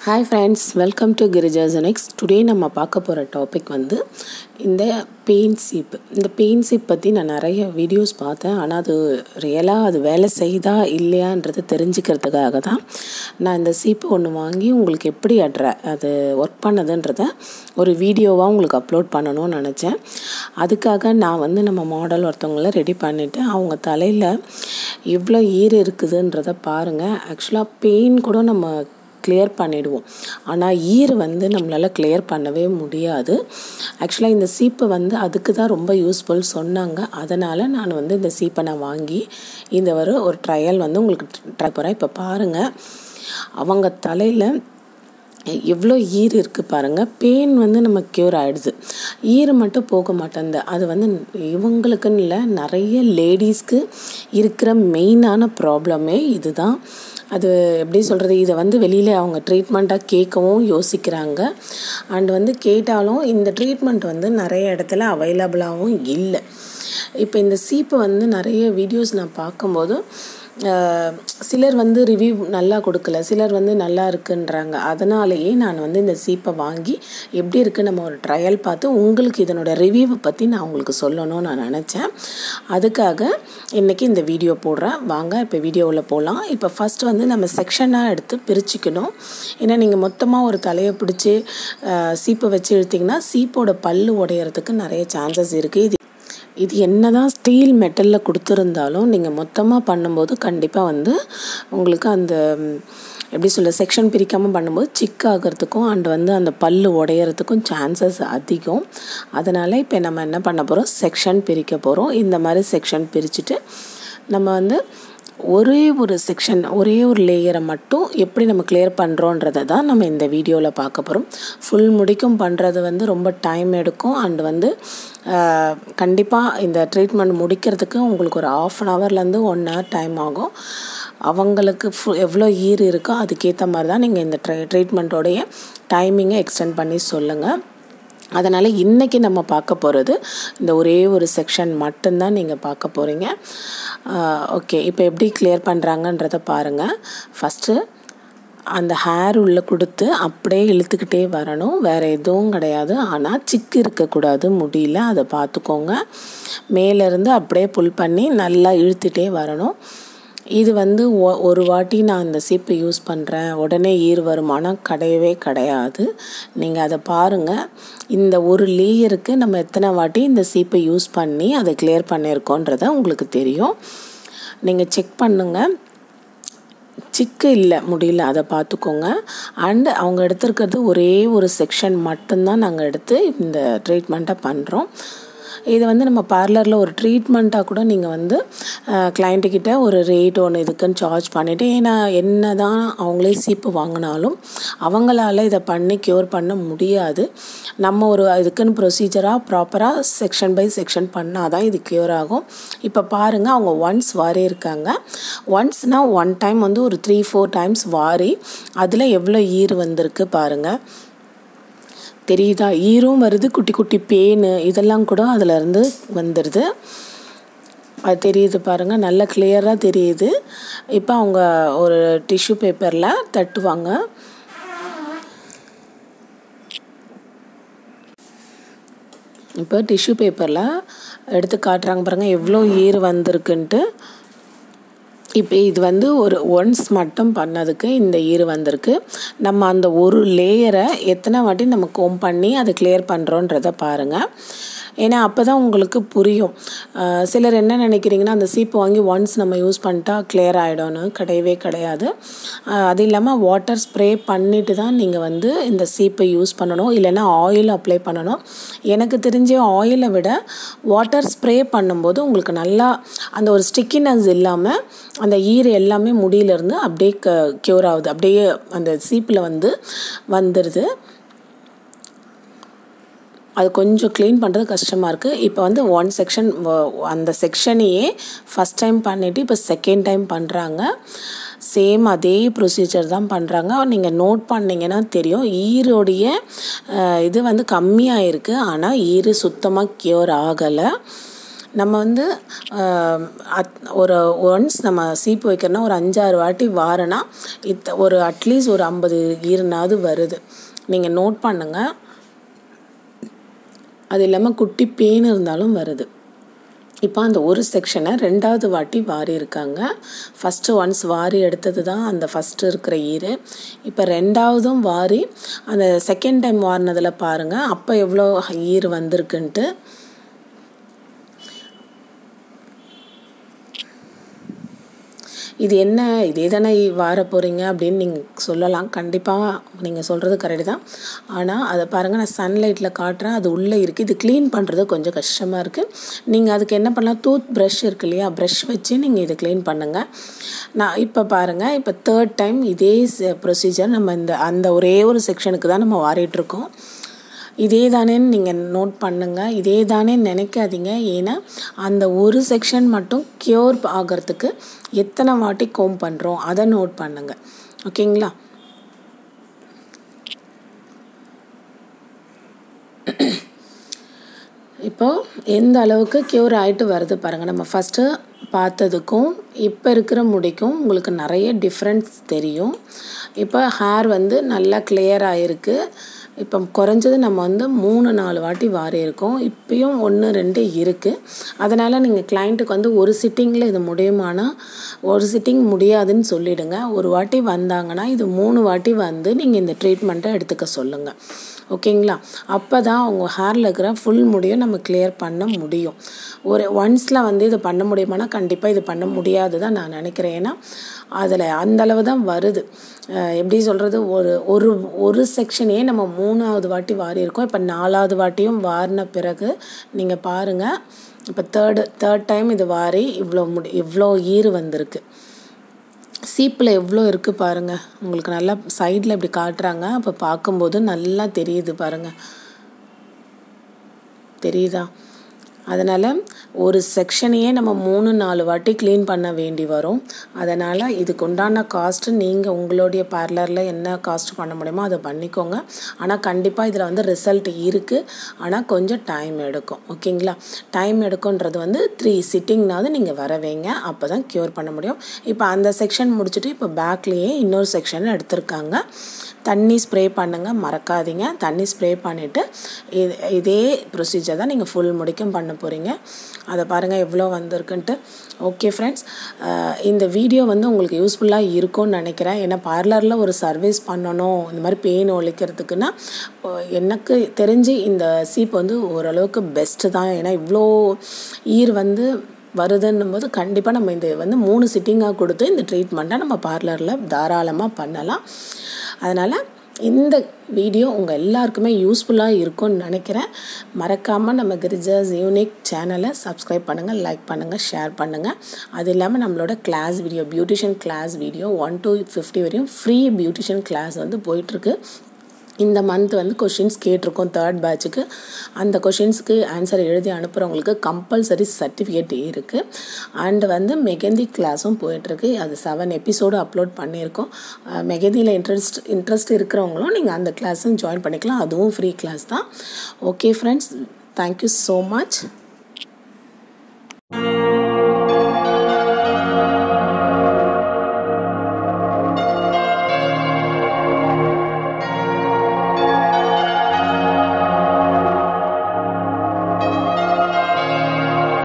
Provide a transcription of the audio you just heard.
hi friends welcome to கிரிஜாசனிக்ஸ் today நம்ம பார்க்க போகிற டாபிக் வந்து இந்த பெயின் சீப் இந்த பெயின் சீப் பற்றி நான் நிறைய வீடியோஸ் பார்த்தேன் ஆனால் அது ரியலாக அது வேலை செய்தா இல்லையான்றது தெரிஞ்சுக்கிறதுக்காக தான் நான் இந்த சீப்பு ஒன்று வாங்கி உங்களுக்கு எப்படி அட்ர அது ஒர்க் பண்ணதுன்றத ஒரு வீடியோவாக உங்களுக்கு அப்லோட் பண்ணணும்னு நினச்சேன் அதுக்காக நான் வந்து நம்ம மாடல் ஒருத்தவங்கள ரெடி பண்ணிவிட்டு அவங்க தலையில் எவ்வளோ ஈர் இருக்குதுன்றத பாருங்கள் ஆக்சுவலாக பெயின் கூட நம்ம கிளியர் பண்ணிடுவோம் ஆனால் ஈர் வந்து நம்மளால் கிளியர் பண்ணவே முடியாது ஆக்சுவலாக இந்த சீப்பை வந்து அதுக்கு தான் ரொம்ப யூஸ்ஃபுல் சொன்னாங்க அதனால் நான் வந்து இந்த சீப்பை நான் வாங்கி இந்த ஒரு ஒரு ட்ரையல் வந்து உங்களுக்கு ட்ரை போகிறேன் இப்போ பாருங்கள் அவங்க தலையில் எவ்வளோ ஈர் இருக்குது பாருங்கள் பெயின் வந்து நம்ம க்யூர் ஆகிடுது ஈர் மட்டும் போக மாட்டேங்குது அது வந்து இவங்களுக்குன்னு இல்லை நிறைய லேடிஸ்க்கு இருக்கிற மெயினான ப்ராப்ளமே இதுதான் அது எப்படி சொல்கிறது இதை வந்து வெளியில் அவங்க ட்ரீட்மெண்ட்டாக கேட்கவும் யோசிக்கிறாங்க அண்ட் வந்து கேட்டாலும் இந்த ட்ரீட்மெண்ட் வந்து நிறைய இடத்துல அவைலபிளாகவும் இல்லை இப்போ இந்த சீப்பு வந்து நிறைய வீடியோஸ் நான் பார்க்கும்போது சிலர் வந்து ரிவ்யூ நல்லா கொடுக்கல சிலர் வந்து நல்லா இருக்குன்றாங்க அதனாலேயே நான் வந்து இந்த சீப்பை வாங்கி எப்படி இருக்குது நம்ம ஒரு ட்ரையல் பார்த்து உங்களுக்கு இதனோட ரிவ்யூவை பற்றி நான் உங்களுக்கு சொல்லணும்னு நான் நினச்சேன் அதுக்காக இன்றைக்கி இந்த வீடியோ போடுறேன் வாங்க இப்போ வீடியோவில் போகலாம் இப்போ ஃபஸ்ட் வந்து நம்ம செக்ஷனாக எடுத்து பிரிச்சுக்கணும் ஏன்னா நீங்கள் மொத்தமாக ஒரு தலையை பிடிச்சி சீப்பை வச்சு இழுத்திங்கன்னா சீப்போட பல் உடையிறதுக்கு நிறைய சான்சஸ் இருக்குது இது இது என்ன தான் ஸ்டீல் மெட்டலில் கொடுத்துருந்தாலும் நீங்கள் மொத்தமாக பண்ணும்போது கண்டிப்பாக வந்து உங்களுக்கு அந்த எப்படி சொல்ல செக்ஷன் பிரிக்காமல் பண்ணும்போது சிக் ஆகிறதுக்கும் அண்ட் வந்து அந்த பல் உடையிறதுக்கும் சான்சஸ் அதிகம் அதனால் இப்போ நம்ம என்ன பண்ண போகிறோம் செக்ஷன் பிரிக்க போகிறோம் இந்த மாதிரி செக்ஷன் பிரிச்சுட்டு நம்ம வந்து ஒரே ஒரு செக்ஷன் ஒரே ஒரு லேயரை மட்டும் எப்படி நம்ம கிளியர் பண்ணுறோன்றதை தான் நம்ம இந்த வீடியோவில் பார்க்க போகிறோம் ஃபுல் முடிக்கும் பண்ணுறது வந்து ரொம்ப டைம் எடுக்கும் அண்ட் வந்து கண்டிப்பாக இந்த ட்ரீட்மெண்ட் முடிக்கிறதுக்கு உங்களுக்கு ஒரு ஆஃப் அன் ஹவர்லேருந்து ஒன் ஹவர் டைம் ஆகும் அவங்களுக்கு ஃபு எவ்வளோ ஈர் இருக்கோ அதுக்கேற்ற மாதிரி தான் நீங்கள் இந்த ட்ரீ ட்ரீட்மெண்ட்டோடைய டைமிங்கை எக்ஸ்டெண்ட் பண்ணி சொல்லுங்கள் அதனால் இன்றைக்கி நம்ம பார்க்க போகிறது இந்த ஒரே ஒரு செக்ஷன் மட்டும்தான் நீங்கள் பார்க்க போகிறீங்க ஓகே இப்போ எப்படி கிளியர் பண்ணுறாங்கன்றத பாருங்கள் ஃபஸ்ட்டு அந்த ஹேர் உள்ளே கொடுத்து அப்படியே இழுத்துக்கிட்டே வரணும் வேறு எதுவும் கிடையாது ஆனால் சிக்கு இருக்கக்கூடாது முடியல அதை பார்த்துக்கோங்க மேலேருந்து அப்படியே புல் பண்ணி நல்லா இழுத்துட்டே வரணும் இது வந்து ஒ ஒரு வாட்டி நான் இந்த சீப்பு யூஸ் பண்ணுறேன் உடனே ஈர் வருமானம் கிடையவே கிடையாது நீங்கள் அதை பாருங்கள் இந்த ஒரு லேயருக்கு நம்ம எத்தனை வாட்டி இந்த சீப்பை யூஸ் பண்ணி அதை கிளியர் பண்ணியிருக்கோன்றத உங்களுக்கு தெரியும் நீங்கள் செக் பண்ணுங்கள் சிக்கு இல்லை முடியல அதை பார்த்துக்கோங்க அண்டு அவங்க எடுத்துருக்கிறது ஒரே ஒரு செக்ஷன் மட்டும்தான் நாங்கள் எடுத்து இந்த ட்ரீட்மெண்ட்டை பண்ணுறோம் இது வந்து நம்ம பார்லரில் ஒரு ட்ரீட்மெண்ட்டாக கூட நீங்கள் வந்து கிளைண்ட்டுக்கிட்ட ஒரு ரேட் ஒன்று இதுக்குன்னு சார்ஜ் பண்ணிவிட்டு ஏன்னா என்ன தான் அவங்களே சீப்பு வாங்கினாலும் அவங்களால இதை பண்ணி க்யூர் பண்ண முடியாது நம்ம ஒரு இதுக்குன்னு ப்ரொசீஜராக ப்ராப்பராக செக்ஷன் பை செக்ஷன் பண்ணால் தான் இது க்யூர் ஆகும் இப்போ பாருங்கள் அவங்க ஒன்ஸ் வாரி இருக்காங்க ஒன்ஸ்னால் ஒன் டைம் வந்து ஒரு த்ரீ ஃபோர் டைம்ஸ் வாரி அதில் எவ்வளோ ஈர் வந்திருக்கு பாருங்கள் தெரியுதா ஈரும் வருது குட்டி குட்டி பேனு இதெல்லாம் கூட அதிலருந்து வந்துடுது அது தெரியுது பாருங்கள் நல்லா கிளியராக தெரியுது இப்போ அவங்க ஒரு டிஷ்யூ பேப்பரில் தட்டுவாங்க இப்போ டிஷ்யூ பேப்பரில் எடுத்து காட்டுறாங்க பாருங்கள் எவ்வளோ ஈர் வந்திருக்குன்ட்டு இப்போ இது வந்து ஒரு ஒன்ஸ் மட்டும் பண்ணதுக்கு இந்த ஈர் வந்திருக்கு நம்ம அந்த ஒரு லேயரை எத்தனை வாட்டி நம்ம கோம் பண்ணி அதை கிளியர் பண்ணுறோன்றதை பாருங்கள் ஏன்னா அப்போ தான் உங்களுக்கு புரியும் சிலர் என்ன நினைக்கிறீங்கன்னா அந்த சீப்பு வாங்கி ஒன்ஸ் நம்ம யூஸ் பண்ணிட்டா கிளியர் ஆகிடும்னு கிடையவே கிடையாது அது இல்லாமல் வாட்டர் ஸ்ப்ரே பண்ணிட்டு தான் நீங்கள் வந்து இந்த சீப்பை யூஸ் பண்ணணும் இல்லைன்னா ஆயில் அப்ளை பண்ணணும் எனக்கு தெரிஞ்ச ஆயிலை விட வாட்டர் ஸ்ப்ரே பண்ணும்போது உங்களுக்கு நல்லா அந்த ஒரு ஸ்டிக்கினஸ் இல்லாமல் அந்த ஈர் எல்லாமே முடியிலேருந்து அப்படியே க க்யூர் ஆகுது அப்படியே அந்த சீப்பில் வந்து வந்துடுது அது கொஞ்சம் க்ளீன் பண்ணுறது கஷ்டமாக இருக்குது இப்போ வந்து ஒன் செக்ஷன் அந்த செக்ஷனையே ஃபஸ்ட் டைம் பண்ணிவிட்டு இப்போ செகண்ட் டைம் பண்ணுறாங்க சேம் அதே ப்ரொசீஜர் தான் பண்ணுறாங்க நீங்கள் நோட் பண்ணிங்கன்னா தெரியும் ஈரோடைய இது வந்து கம்மியாக இருக்குது ஆனால் ஈரு சுத்தமாக க்யூர் ஆகலை நம்ம வந்து ஆஹ், அத்- ஒரு ஒன்ஸ் நம்ம சீப்பு வைக்கிறோன்னா ஒரு அஞ்சாறு வாட்டி வாரனா இத்த ஒரு அட்லீஸ்ட் ஒரு ஐம்பது ஈரனாவது வருது நீங்கள் நோட் பண்ணுங்கள் அது இல்லாமல் குட்டி பேன் இருந்தாலும் வருது இப்போ அந்த ஒரு செக்ஷனை ரெண்டாவது வாட்டி வாரி இருக்காங்க ஃபஸ்ட்டு ஒன்ஸ் வாரி எடுத்தது தான் அந்த ஃபஸ்ட்டு இருக்கிற ஈரு இப்போ ரெண்டாவதும் வாரி அந்த செகண்ட் டைம் வாரினதில் பாருங்கள் அப்போ எவ்வளோ ஈர் வந்திருக்குன்ட்டு இது என்ன இதே தானே வார போகிறீங்க அப்படின்னு நீங்கள் சொல்லலாம் கண்டிப்பாக நீங்கள் சொல்கிறது கரெக்டு தான் ஆனால் அதை பாருங்கள் நான் சன்லைட்டில் காட்டுறேன் அது உள்ளே இருக்குது இது க்ளீன் பண்ணுறது கொஞ்சம் கஷ்டமாக இருக்குது நீங்கள் அதுக்கு என்ன பண்ணலாம் டூத் ப்ரஷ் இருக்கு இல்லையா ப்ரஷ் வச்சு நீங்கள் இதை க்ளீன் பண்ணுங்கள் நான் இப்போ பாருங்கள் இப்போ தேர்ட் டைம் இதே ப்ரொசீஜர் நம்ம இந்த அந்த ஒரே ஒரு செக்ஷனுக்கு தான் நம்ம வாரிட்டுருக்கோம் இதே தானேன்னு நீங்கள் நோட் பண்ணுங்கள் இதே தானே நினைக்காதீங்க ஏன்னா அந்த ஒரு செக்ஷன் மட்டும் க்யூர் ஆகிறதுக்கு எத்தனை வாட்டி கோம் பண்ணுறோம் அதை நோட் பண்ணுங்கள் ஓகேங்களா இப்போது எந்த அளவுக்கு க்யூர் ஆகிட்டு வருது பாருங்கள் நம்ம ஃபஸ்ட்டு பார்த்ததுக்கும் இப்போ இருக்கிற முடிக்கும் உங்களுக்கு நிறைய டிஃப்ரென்ஸ் தெரியும் இப்போ ஹேர் வந்து நல்லா கிளியர் ஆகிருக்கு இப்போ குறைஞ்சது நம்ம வந்து மூணு நாலு வாட்டி வாரி இருக்கோம் இப்பயும் ஒன்று ரெண்டு இருக்குது அதனால் நீங்கள் கிளைண்ட்டுக்கு வந்து ஒரு சிட்டிங்கில் இது முடியுமானா ஒரு சிட்டிங் முடியாதுன்னு சொல்லிடுங்க ஒரு வாட்டி வந்தாங்கன்னா இது மூணு வாட்டி வந்து நீங்கள் இந்த ட்ரீட்மெண்ட்டை எடுத்துக்க சொல்லுங்கள் ஓகேங்களா அப்போ தான் அவங்க ஹேரில் இருக்கிற ஃபுல் முடியும் நம்ம கிளியர் பண்ண முடியும் ஒரு ஒன்ஸில் வந்து இது பண்ண முடியுமானா கண்டிப்பாக இது பண்ண முடியாது தான் நான் நினைக்கிறேன் ஏன்னா அதில் அந்தளவு தான் வருது அஹ் எப்படி சொல்கிறது ஒரு ஒரு ஒரு செக்ஷனே நம்ம மூணாவது வாட்டி வாரி இருக்கோம் இப்போ நாலாவது வாட்டியும் வாரின பிறகு நீங்கள் பாருங்கள் இப்போ தேர்டு தேர்ட் டைம் இது வாரி இவ்வளோ முடி இவ்வளோ ஈறு வந்திருக்கு சீப்பில் எவ்வளோ இருக்குது பாருங்கள் உங்களுக்கு நல்லா சைடில் இப்படி காட்டுறாங்க அப்போ பார்க்கும்போது நல்லா தெரியுது பாருங்கள் தெரியுதா அதனால் ஒரு செக்ஷனையே நம்ம மூணு நாலு வாட்டி க்ளீன் பண்ண வேண்டி வரும் அதனால் இதுக்கு உண்டான காஸ்ட்டு நீங்கள் உங்களுடைய பார்லரில் என்ன காஸ்ட் பண்ண முடியுமோ அதை பண்ணிக்கோங்க ஆனால் கண்டிப்பாக இதில் வந்து ரிசல்ட் இருக்குது ஆனால் கொஞ்சம் டைம் எடுக்கும் ஓகேங்களா டைம் எடுக்கும்ன்றது வந்து த்ரீ சிட்டிங்னாவது நீங்கள் வர வைங்க அப்போ தான் க்யூர் பண்ண முடியும் இப்போ அந்த செக்ஷன் முடிச்சுட்டு இப்போ பேக்லேயே இன்னொரு செக்ஷன் எடுத்திருக்காங்க தண்ணி ஸ்ப்ரே பண்ணுங்கள் மறக்காதீங்க தண்ணி ஸ்ப்ரே பண்ணிவிட்டு இது இதே ப்ரொசீஜர் தான் நீங்கள் ஃபுல் முடிக்கும் பண்ண போகிறீங்க அதை பாருங்கள் எவ்வளோ வந்திருக்குன்ட்டு ஓகே ஃப்ரெண்ட்ஸ் இந்த வீடியோ வந்து உங்களுக்கு யூஸ்ஃபுல்லாக இருக்கும்னு நினைக்கிறேன் ஏன்னா பார்லரில் ஒரு சர்வீஸ் பண்ணணும் இந்த மாதிரி பெயின் ஒழிக்கிறதுக்குன்னா அஹ், எனக்கு தெரிஞ்சு இந்த சீப் வந்து ஓரளவுக்கு பெஸ்ட்டு தான் ஏன்னா இவ்வளோ ஈர் வந்து வருதுன்னும் போது கண்டிப்பாக நம்ம இந்த வந்து மூணு சிட்டிங்காக கொடுத்து இந்த ட்ரீட்மெண்ட்டை நம்ம பார்லரில் தாராளமாக பண்ணலாம் அதனால் இந்த வீடியோ உங்கள் எல்லாருக்குமே யூஸ்ஃபுல்லாக இருக்கும்னு நினைக்கிறேன் மறக்காமல் நம்ம கிரிஜாஸ் யூனிக் சேனலை சப்ஸ்கிரைப் பண்ணுங்கள் லைக் பண்ணுங்கள் ஷேர் பண்ணுங்கள் அது இல்லாமல் நம்மளோட class video beautician class video one to fifty வரையும் ஃப்ரீ பியூட்டிஷியன் கிளாஸ் வந்து போயிட்டுருக்கு இந்த மந்த் வந்து கொஷின்ஸ் கேட்டிருக்கோம் தேர்ட் பேட்சுக்கு அந்த கொஷின்ஸ்க்கு ஆன்சர் எழுதி அனுப்புகிறவங்களுக்கு கம்பல்சரி சர்டிஃபிகேட் இருக்குது அண்ட் வந்து மெகந்தி கிளாஸும் போயிட்டுருக்கு அது செவன் எபிசோடு அப்லோட் பண்ணியிருக்கோம் அஹ் மெகந்தியில் இன்ட்ரெஸ்ட் இன்ட்ரெஸ்ட் இருக்கிறவங்களும் நீங்கள் அந்த கிளாஸும் ஜாயின் பண்ணிக்கலாம் அதுவும் ஃப்ரீ கிளாஸ் தான் okay friends thank you so much